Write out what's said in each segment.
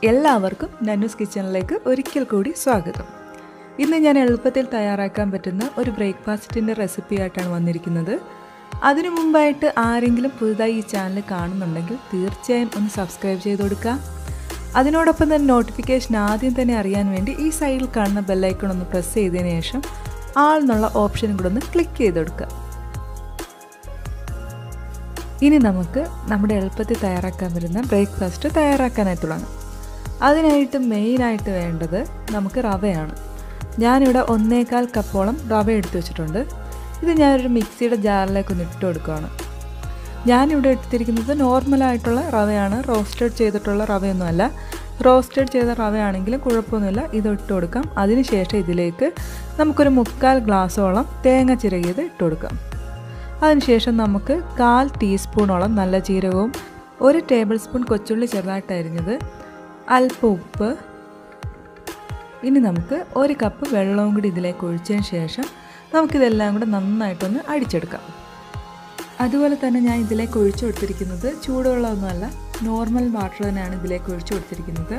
എല്ലാവർക്കും നന്നൂസ് കിച്ചണിലേക്ക് ഒരിക്കൽ കൂടി സ്വാഗതം ഇന്ന് ഞാൻ എളുപ്പത്തിൽ തയ്യാറാക്കാൻ പറ്റുന്ന ഒരു ബ്രേക്ക്ഫാസ്റ്റിൻ്റെ റെസിപ്പി ആയിട്ടാണ് വന്നിരിക്കുന്നത് അതിനു മുമ്പായിട്ട് ആരെങ്കിലും പുതുതായി ഈ ചാനൽ കാണുന്നുണ്ടെങ്കിൽ തീർച്ചയായും ഒന്ന് സബ്സ്ക്രൈബ് ചെയ്ത് കൊടുക്കുക അതിനോടൊപ്പം തന്നെ നോട്ടിഫിക്കേഷൻ ആദ്യം തന്നെ അറിയാൻ വേണ്ടി ഈ സൈഡിൽ കാണുന്ന ബെല്ലൈക്കൺ ഒന്ന് പ്രസ് ചെയ്തതിന് ശേഷം ആൾ എന്നുള്ള ഓപ്ഷനും കൂടെ ഒന്ന് ക്ലിക്ക് ചെയ്ത് കൊടുക്കുക ഇനി നമുക്ക് നമ്മുടെ എളുപ്പത്തിൽ തയ്യാറാക്കാൻ പറ്റുന്ന ബ്രേക്ക്ഫാസ്റ്റ് തയ്യാറാക്കാനായി തുടങ്ങാം അതിനായിട്ട് മെയിനായിട്ട് വേണ്ടത് നമുക്ക് റവയാണ് ഞാനിവിടെ ഒന്നേകാൽ കപ്പോളം റവ എടുത്തു വെച്ചിട്ടുണ്ട് ഇത് ഞാനൊരു മിക്സിയുടെ ജാറിലേക്ക് ഒന്ന് ഇട്ട് കൊടുക്കുകയാണ് ഞാനിവിടെ എടുത്തിരിക്കുന്നത് നോർമലായിട്ടുള്ള റവയാണ് റോസ്റ്റഡ് ചെയ്തിട്ടുള്ള റവയൊന്നുമല്ല റോസ്റ്റഡ് ചെയ്ത റവയാണെങ്കിലും കുഴപ്പമൊന്നുമില്ല ഇത് ഇട്ട് കൊടുക്കാം അതിനുശേഷം ഇതിലേക്ക് നമുക്കൊരു മുക്കാൽ ഗ്ലാസ്സോളം തേങ്ങ ചിരകിയത് ഇട്ട് കൊടുക്കാം അതിനുശേഷം നമുക്ക് കാൽ ടീസ്പൂണോളം നല്ല ജീരകവും ഒരു ടേബിൾ സ്പൂൺ കൊച്ചുള്ളി ചെറുതായിട്ട് അരിഞ്ഞത് അല്പം ഉപ്പ് ഇനി നമുക്ക് ഒരു കപ്പ് വെള്ളവും കൂടി ഇതിലേക്ക് ഒഴിച്ചതിന് ശേഷം നമുക്കിതെല്ലാം കൂടെ നന്നായിട്ടൊന്ന് അടിച്ചെടുക്കാം അതുപോലെ തന്നെ ഞാൻ ഇതിലേക്ക് ഒഴിച്ചു കൊടുത്തിരിക്കുന്നത് ചൂടുവെള്ളമൊന്നുമല്ല നോർമൽ വാട്ടർ തന്നെയാണ് ഇതിലേക്ക് ഒഴിച്ചു കൊടുത്തിരിക്കുന്നത്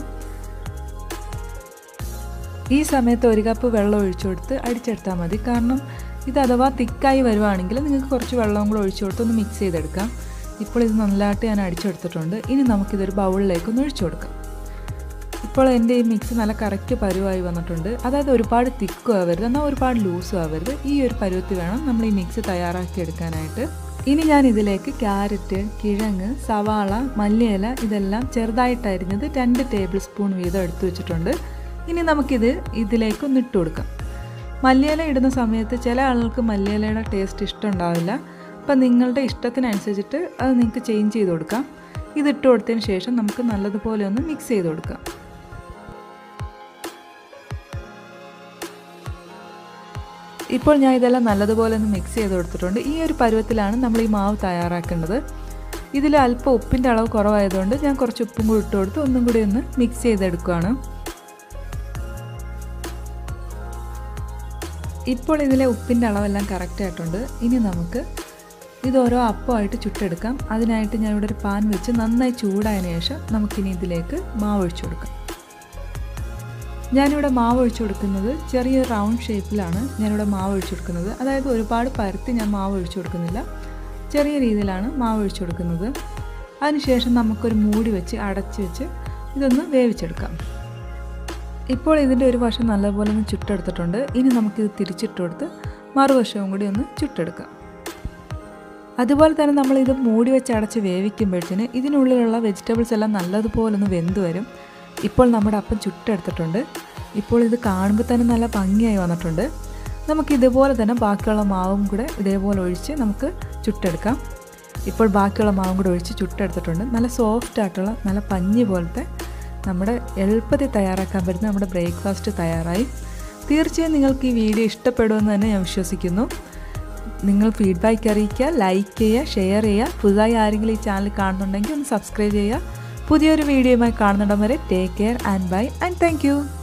ഈ സമയത്ത് ഒരു കപ്പ് വെള്ളം ഒഴിച്ചു കൊടുത്ത് അടിച്ചെടുത്താൽ മതി കാരണം ഇത് അഥവാ തിക്കായി വരുവാണെങ്കിൽ നിങ്ങൾക്ക് കുറച്ച് വെള്ളവും കൂടെ ഒഴിച്ചു കൊടുത്ത് ഒന്ന് മിക്സ് ചെയ്തെടുക്കാം ഇപ്പോൾ ഇത് നല്ലതായിട്ട് ഞാൻ അടിച്ചെടുത്തിട്ടുണ്ട് ഇനി നമുക്കിതൊരു ബൗളിലേക്ക് ഒന്ന് ഒഴിച്ചു കൊടുക്കാം ഇപ്പോൾ എൻ്റെ ഈ മിക്സ് നല്ല കറക്റ്റ് പരുവായി വന്നിട്ടുണ്ട് അതായത് ഒരുപാട് തിക്കും ആവരുത് എന്നാൽ ഒരുപാട് ലൂസും ആവരുത് ഈ ഒരു പരുവത്തിൽ വേണം നമ്മൾ ഈ മിക്സ് തയ്യാറാക്കി എടുക്കാനായിട്ട് ഇനി ഞാൻ ഇതിലേക്ക് ക്യാരറ്റ് കിഴങ്ങ് സവാള മല്ലിയില ഇതെല്ലാം ചെറുതായിട്ട് അരിഞ്ഞത് രണ്ട് ടേബിൾ സ്പൂൺ വീതം എടുത്തു വെച്ചിട്ടുണ്ട് ഇനി നമുക്കിത് ഇതിലേക്ക് ഒന്ന് ഇട്ട് കൊടുക്കാം മല്ലിയില ഇടുന്ന സമയത്ത് ചില ആളുകൾക്ക് മല്ലിയിലയുടെ ടേസ്റ്റ് ഇഷ്ടമുണ്ടാവില്ല അപ്പം നിങ്ങളുടെ ഇഷ്ടത്തിനനുസരിച്ചിട്ട് അത് നിങ്ങൾക്ക് ചേഞ്ച് ചെയ്ത് കൊടുക്കാം ഇതിട്ട് കൊടുത്തതിന് ശേഷം നമുക്ക് നല്ലതുപോലെ ഒന്ന് മിക്സ് ചെയ്ത് കൊടുക്കാം ഇപ്പോൾ ഞാൻ ഇതെല്ലാം നല്ലതുപോലെ ഒന്ന് മിക്സ് ചെയ്ത് കൊടുത്തിട്ടുണ്ട് ഈ ഒരു പരുവത്തിലാണ് നമ്മൾ ഈ മാവ് തയ്യാറാക്കേണ്ടത് ഇതിൽ അല്പം ഉപ്പിൻ്റെ അളവ് കുറവായതുകൊണ്ട് ഞാൻ കുറച്ച് ഉപ്പും കൂടി ഇട്ട് കൊടുത്ത് ഒന്നും കൂടി ഒന്ന് മിക്സ് ചെയ്തെടുക്കുകയാണ് ഇപ്പോൾ ഇതിലെ ഉപ്പിൻ്റെ അളവെല്ലാം കറക്റ്റ് ആയിട്ടുണ്ട് ഇനി നമുക്ക് ഇത് ഓരോ അപ്പമായിട്ട് ചുട്ടെടുക്കാം അതിനായിട്ട് ഞാനിവിടെ ഒരു പാൻ വെച്ച് നന്നായി ചൂടായതിനു ശേഷം നമുക്കിനി ഇതിലേക്ക് മാവ് ഒഴിച്ചു കൊടുക്കാം ഞാനിവിടെ മാവ് ഒഴിച്ചു കൊടുക്കുന്നത് ചെറിയ റൗണ്ട് ഷേപ്പിലാണ് ഞാനിവിടെ മാവ് ഒഴിച്ചു കൊടുക്കുന്നത് അതായത് ഒരുപാട് പരത്തി ഞാൻ മാവ് ഒഴിച്ചു കൊടുക്കുന്നില്ല ചെറിയ രീതിയിലാണ് മാവ് ഒഴിച്ചു കൊടുക്കുന്നത് അതിനുശേഷം നമുക്കൊരു മൂടി വെച്ച് അടച്ച് വെച്ച് ഇതൊന്ന് വേവിച്ചെടുക്കാം ഇപ്പോൾ ഇതിൻ്റെ ഒരു വശം നല്ലപോലെ ഒന്ന് ചുട്ടെടുത്തിട്ടുണ്ട് ഇനി നമുക്കിത് തിരിച്ചിട്ട് കൊടുത്ത് മറുവശവും കൂടി ഒന്ന് ചുട്ടെടുക്കാം അതുപോലെ തന്നെ നമ്മൾ ഇത് മൂടി വെച്ച് അടച്ച് വേവിക്കുമ്പോഴത്തേന് ഇതിനുള്ളിലുള്ള വെജിറ്റബിൾസ് എല്ലാം നല്ലതുപോലെ ഒന്ന് വെന്ത് വരും ഇപ്പോൾ നമ്മുടെ അപ്പം ചുട്ടെടുത്തിട്ടുണ്ട് ഇപ്പോൾ ഇത് കാണുമ്പോൾ തന്നെ നല്ല ഭംഗിയായി വന്നിട്ടുണ്ട് നമുക്ക് ഇതുപോലെ തന്നെ ബാക്കിയുള്ള മാവും കൂടെ ഇതേപോലെ ഒഴിച്ച് നമുക്ക് ചുട്ടെടുക്കാം ഇപ്പോൾ ബാക്കിയുള്ള മാവും കൂടെ ഒഴിച്ച് ചുട്ടെടുത്തിട്ടുണ്ട് നല്ല സോഫ്റ്റ് ആയിട്ടുള്ള നല്ല പഞ്ഞി പോലത്തെ നമ്മുടെ എളുപ്പത്തിൽ തയ്യാറാക്കാൻ പറ്റുന്ന നമ്മുടെ ബ്രേക്ക്ഫാസ്റ്റ് തയ്യാറായി തീർച്ചയായും നിങ്ങൾക്ക് ഈ വീഡിയോ ഇഷ്ടപ്പെടുമെന്ന് തന്നെ ഞാൻ വിശ്വസിക്കുന്നു നിങ്ങൾ ഫീഡ്ബാക്ക് അറിയിക്കുക ലൈക്ക് ചെയ്യുക ഷെയർ ചെയ്യുക പുതുതായി ആരെങ്കിലും ഈ ചാനൽ കാണുന്നുണ്ടെങ്കിൽ ഒന്ന് സബ്സ്ക്രൈബ് ചെയ്യുക പുതിയൊരു വീഡിയോയുമായി കാണുന്നിടം വരെ take care and bye and thank